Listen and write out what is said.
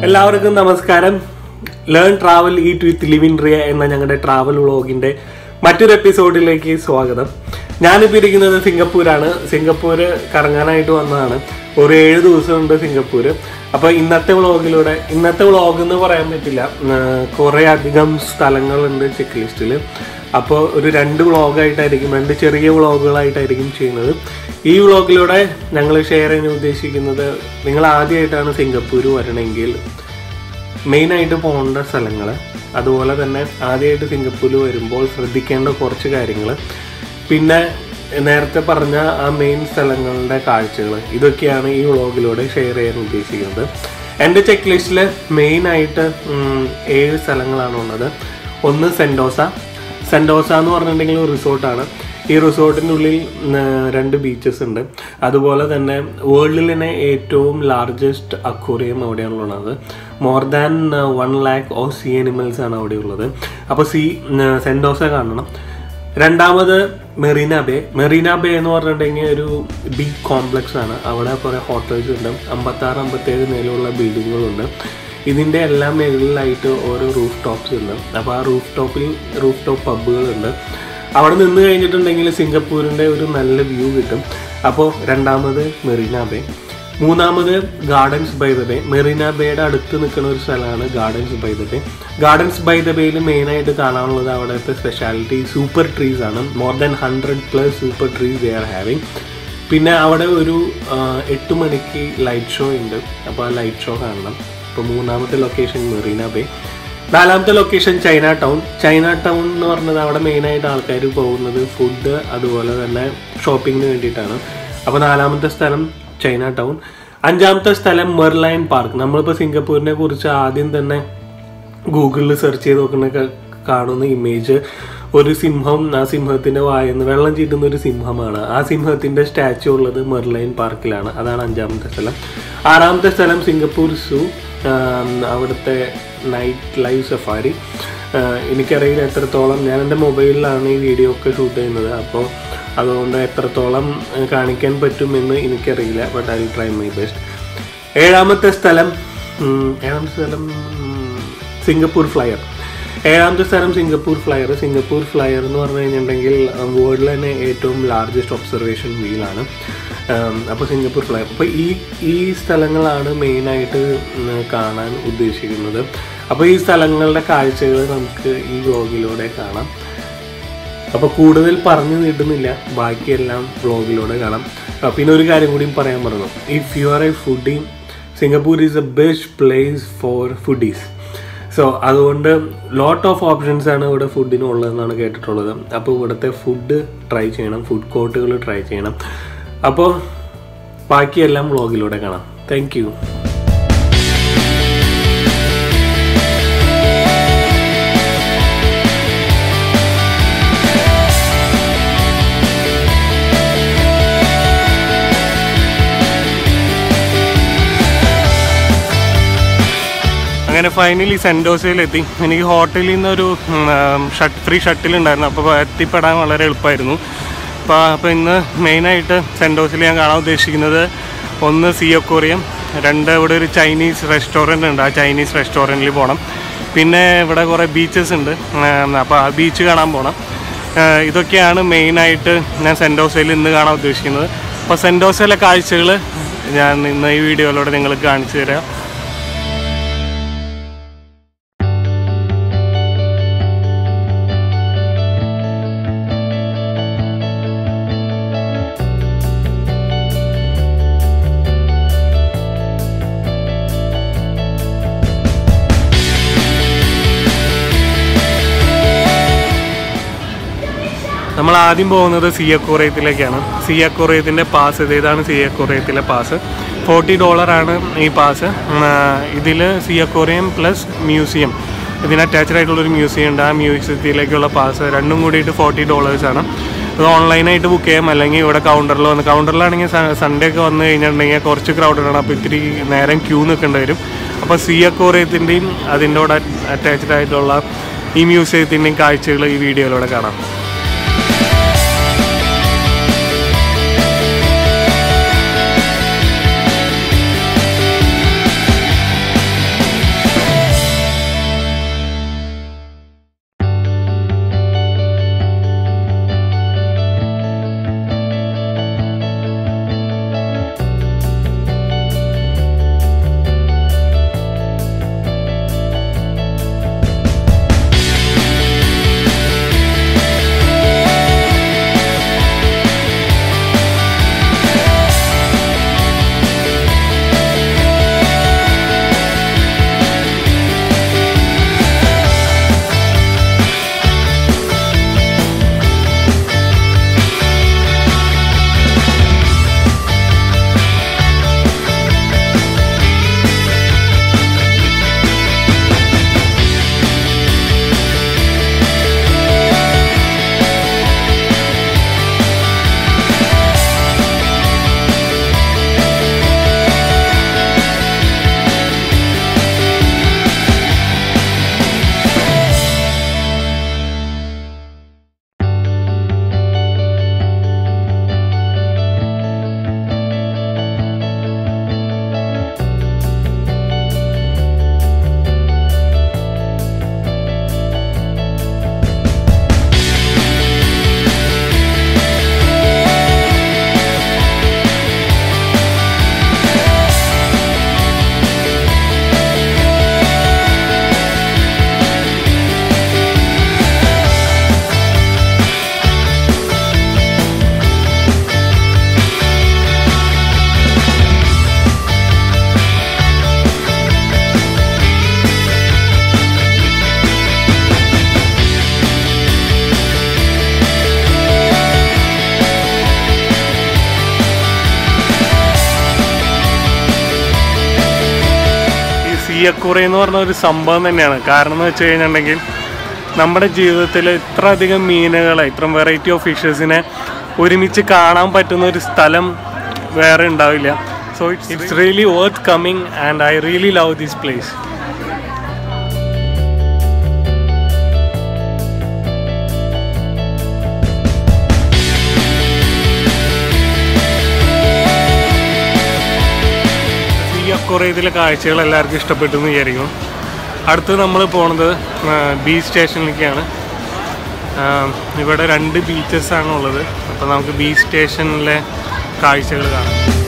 എല്ലാവർക്കും നമസ്കാരം learn travel eat with Livin Riya എന്ന ഞങ്ങളുടെ ട്രാവൽ വ്ളോഗിന്റെ മറ്റൊരു എപ്പിസോഡിലേക്ക് സ്വാഗതം ഞാനിപ്പോൾ ഇരിക്കുന്നത് സിംഗപ്പൂരാണ് സിംഗപ്പൂര് കറങ്ങാനായിട്ട് വന്നതാണ് ഒരു ഏഴ് ദിവസമുണ്ട് സിംഗപ്പൂര് അപ്പോൾ ഇന്നത്തെ വ്ളോഗിലൂടെ ഇന്നത്തെ വ്ളോഗ് എന്ന് പറയാൻ പറ്റില്ല കുറേ അധികം സ്ഥലങ്ങളുണ്ട് ചെക്ക് ലിസ്റ്റിൽ അപ്പോൾ ഒരു രണ്ട് വ്ളോഗായിട്ടായിരിക്കും രണ്ട് ചെറിയ വ്ളോഗുകളായിട്ടായിരിക്കും ചെയ്യുന്നത് ഈ വ്ളോഗിലൂടെ ഞങ്ങൾ ഷെയർ ചെയ്യാൻ ഉദ്ദേശിക്കുന്നത് നിങ്ങൾ ആദ്യമായിട്ടാണ് സിംഗപ്പൂർ വരണമെങ്കിൽ മെയിനായിട്ട് പോകേണ്ട സ്ഥലങ്ങൾ അതുപോലെ തന്നെ ആദ്യമായിട്ട് സിംഗപ്പൂരിൽ വരുമ്പോൾ ശ്രദ്ധിക്കേണ്ട കുറച്ച് കാര്യങ്ങൾ പിന്നെ നേരത്തെ പറഞ്ഞ ആ മെയിൻ സ്ഥലങ്ങളുടെ കാഴ്ചകൾ ഇതൊക്കെയാണ് ഈ വ്ളോഗിലൂടെ ഷെയർ ചെയ്യാൻ ഉദ്ദേശിക്കുന്നത് എൻ്റെ ചെക്ക് ലിസ്റ്റിൽ മെയിനായിട്ട് ഏഴ് സ്ഥലങ്ങളാണ് ഉള്ളത് ഒന്ന് സെൻഡോസ സെൻഡോസ എന്ന് പറഞ്ഞിട്ടുണ്ടെങ്കിൽ ഒരു റിസോർട്ടാണ് ഈ റിസോർട്ടിൻ്റെ ഉള്ളിൽ ഉം, രണ്ട് ബീച്ചസ് ഉണ്ട് അതുപോലെ തന്നെ വേൾഡിൽ തന്നെ ഏറ്റവും ലാർജസ്റ്റ് അക്വറിയം അവിടെയാണുള്ളത് more than one lakh of sea animals ആണ് അവിടെ ഉള്ളത് അപ്പോൾ സീ സെൻഡോസ കാണണം രണ്ടാമത് മെറീന ബേ മെറീന ബേ എന്ന് പറഞ്ഞിട്ടുണ്ടെങ്കിൽ ഒരു ബിഗ് കോംപ്ലക്സ് ആണ് അവിടെ കുറേ ഹോട്ടൽസ് ഉണ്ട് അമ്പത്താറ് അമ്പത്തേഴ് നിലയുള്ള ബിൽഡിങ്ങുകളുണ്ട് ഇതിൻ്റെ എല്ലാം മുകളിലായിട്ട് ഓരോ റൂഫ് ടോപ്സ് ഉണ്ട് അപ്പോൾ ആ റൂഫ് ടോപ്പിൽ റൂഫ് ടോപ്പ് പബ്ബുകളുണ്ട് അവിടെ നിന്ന് കഴിഞ്ഞിട്ടുണ്ടെങ്കിൽ സിംഗപ്പൂരിൻ്റെ ഒരു നല്ല വ്യൂ കിട്ടും അപ്പോൾ രണ്ടാമത് മെറീന ബേ മൂന്നാമത് gardens by the bay Marina ബേയുടെ അടുത്ത് നിൽക്കുന്ന ഒരു സ്ഥലമാണ് gardens by the bay gardens by the ബേയിൽ മെയിനായിട്ട് കാണാനുള്ളത് അവിടുത്തെ സ്പെഷ്യാലിറ്റി സൂപ്പർ ട്രീസ് ആണ് more than hundred plus super trees they are having പിന്നെ അവിടെ ഒരു ആ, എട്ട് മണിക്ക് ലൈറ്റ് ഷോ ഉണ്ട് അപ്പോൾ ആ ലൈറ്റ് ഷോ കാണണം അപ്പോൾ മൂന്നാമത്തെ ലൊക്കേഷൻ മെറീന ബേ നാലാമത്തെ location Chinatown Chinatown എന്ന് പറഞ്ഞത് അവിടെ മെയിനായിട്ട് ആൾക്കാർ പോകുന്നത് ഫുഡ് അതുപോലെ തന്നെ ഷോപ്പിങ്ങിന് വേണ്ടിയിട്ടാണ് അപ്പോൾ നാലാമത്തെ സ്ഥലം ചൈന ടൗൺ അഞ്ചാമത്തെ സ്ഥലം മെർലൈൻ പാർക്ക് നമ്മളിപ്പോൾ സിംഗപ്പൂരിനെ കുറിച്ച് ആദ്യം തന്നെ ഗൂഗിളിൽ സെർച്ച് ചെയ്ത് നോക്കുന്ന ക- കാണുന്ന ഇമേജ് ഒരു സിംഹം ആ സിംഹത്തിന്റെ വായന്ന് വെള്ളം ചീറ്റുന്ന ഒരു സിംഹമാണ് ആ സിംഹത്തിന്റെ സ്റ്റാച്ചു ഉള്ളത് മെർലൈൻ പാർക്കിലാണ് അതാണ് അഞ്ചാമത്തെ സ്ഥലം ആറാമത്തെ സ്ഥലം സിംഗപ്പൂർ സൂ അവിടുത്തെ നൈറ്റ് ലൈവ് സഫാരി എനിക്കറിയില്ല എത്രത്തോളം ഞാൻ എൻ്റെ മൊബൈലിലാണ് ഈ വീഡിയോ ഒക്കെ ഷൂട്ട് ചെയ്യുന്നത് അപ്പോൾ അതുകൊണ്ട് എത്രത്തോളം ആ, കാണിക്കാൻ പറ്റുമെന്ന് എനിക്കറിയില്ല but I try my best ഏഴാമത്തെ സ്ഥലം ഉം, ഏഴാമത്തെ സ്ഥലം ഉം, സിംഗപ്പൂർ ഫ്ലയർ ഏഴാമത്തെ സ്ഥലം സിംഗപ്പൂർ ഫ്ലയർ സിംഗപ്പൂർ ഫ്ലയർ എന്ന് പറഞ്ഞു കഴിഞ്ഞിട്ടുണ്ടെങ്കിൽ വേൾഡിൽ തന്നെ ഏറ്റവും ലാർജസ്റ്റ് ഒബ്സർവേഷൻ വീലാണ് അപ്പോൾ സിംഗപ്പൂർ ഫ്ലയർ അപ്പോൾ ഈ ഈ സ്ഥലങ്ങളാണ് മെയിനായിട്ട് കാണാൻ ഉദ്ദേശിക്കുന്നത് അപ്പോൾ ഈ സ്ഥലങ്ങളുടെ കാഴ്ചകൾ നമുക്ക് ഈ വ്ലോഗിലൂടെ കാണാം അപ്പോൾ കൂടുതൽ പറഞ്ഞു നീട്ടുന്നില്ല ബാക്കിയെല്ലാം വ്ളോഗിലൂടെ കാണാം ആ, പിന്നെ ഒരു കാര്യം കൂടിയും പറയാൻ പറഞ്ഞു if you are a foodie Singapore is a best place for foodies so അതുകൊണ്ട് ലോട്ട് ഓഫ് ഓപ്ഷൻസ് ആണ് ഇവിടെ ഫുഡിന് ഉള്ളതെന്നാണ് കേട്ടിട്ടുള്ളത് അപ്പോൾ ഇവിടുത്തെ ഫുഡ് ട്രൈ ചെയ്യണം ഫുഡ് കോർട്ടുകൾ ട്രൈ ചെയ്യണം അപ്പോൾ ബാക്കിയെല്ലാം വ്ളോഗിലൂടെ കാണാം താങ്ക് യു അങ്ങനെ ഫൈനലി സെൻറ്റോസയിലെത്തി എനിക്ക് ഹോട്ടലിൽ നിന്നൊരു ഷട്ട് ഫ്രീ ഷട്ടിൽ ഉണ്ടായിരുന്നു അപ്പോൾ എത്തിപ്പെടാൻ വളരെ എളുപ്പമായിരുന്നു അപ്പോൾ അപ്പോൾ ഇന്ന് മെയിനായിട്ട് സെൻറ്റോസിൽ ഞാൻ കാണാൻ ഉദ്ദേശിക്കുന്നത് ഒന്ന് സിയോക്കോറിയം രണ്ട് ഇവിടെ ഒരു ചൈനീസ് റെസ്റ്റോറൻറ്റ് ഉണ്ട് ആ ചൈനീസ് റെസ്റ്റോറൻറ്റിൽ പോകണം പിന്നെ ഇവിടെ കുറേ ബീച്ചസ് ഉണ്ട് അപ്പോൾ ആ ബീച്ച് കാണാൻ പോകണം ഏഹ് ഇതൊക്കെയാണ് മെയിനായിട്ട് ഞാൻ സെൻറ്റോസയിൽ ഇന്ന് കാണാൻ ഉദ്ദേശിക്കുന്നത് അപ്പോൾ സെൻറ്റോസയിലെ കാഴ്ചകൾ ഞാൻ ഇന്ന് ഈ വീഡിയോയിലൂടെ നിങ്ങൾക്ക് കാണിച്ചു തരാം നമ്മൾ ആദ്യം പോകുന്നത് സിയക്കോറയത്തിലേക്കാണ് സിയക്കോറയത്തിൻ്റെ പാസ് ഇത് ഇതാണ് സിയക്കോറയത്തിലെ പാസ് ഫോർട്ടി ഡോളറാണ് ഈ പാസ് ഇതിൽ സിയക്കോറിയം പ്ലസ് മ്യൂസിയം ഇതിന് അറ്റാച്ച്ഡ് ആയിട്ടുള്ളൊരു മ്യൂസിയം ഉണ്ട് ആ മ്യൂസിയത്തിലേക്കുള്ള പാസ് രണ്ടും കൂടിയിട്ട് ഫോർട്ടി ഡോളേഴ്സാണ് അത് ഓൺലൈനായിട്ട് ബുക്ക് ചെയ്യാം അല്ലെങ്കിൽ ഇവിടെ കൗണ്ടറിൽ വന്ന് കൗണ്ടറിലാണെങ്കിൽ സൺഡേ ഒക്കെ വന്ന് കഴിഞ്ഞിട്ടുണ്ടെങ്കിൽ കുറച്ച് crowded ആണ് അപ്പോൾ ഇത്തിരി നേരം ക്യൂ നിൽക്കേണ്ടി വരും അപ്പോൾ സിയക്കോറിയത്തിൻ്റെയും അതിൻ്റെ കൂടെ അറ്റാച്ച്ഡ് ആയിട്ടുള്ള ഈ മ്യൂസിയത്തിൻ്റെയും കാഴ്ചകൾ ഈ വീഡിയോയിലൂടെ കാണാം സിയക്കുറ എന്ന് പറഞ്ഞ ഒരു സംഭവം തന്നെയാണ് കാരണം എന്ന് വെച്ച് കഴിഞ്ഞിട്ടുണ്ടെങ്കിൽ നമ്മുടെ ജീവിതത്തിൽ ഇത്ര അധികം മീനുകളെ ഇത്രയും വെറൈറ്റി ഓഫ് ഫിഷസിനെ ഒരുമിച്ച് കാണാൻ പറ്റുന്ന ഒരു സ്ഥലം വേറെ ഉണ്ടാവില്ല so it's it's really worth coming and I really love this place ഈ അക്വറേതിലെ കാഴ്ചകൾ എല്ലാവർക്കും ഇഷ്ടപ്പെട്ടു എന്ന് വിചാരിക്കും അടുത്ത് നമ്മൾ പോണത് ബീച്ച് സ്റ്റേഷനിലേക്കാണ് ആ, ഇവിടെ രണ്ട് ബീച്ചസ് ആണ് ഉള്ളത് അപ്പോൾ നമുക്ക് ബീച്ച് സ്റ്റേഷനിലെ കാഴ്ചകൾ കാണാം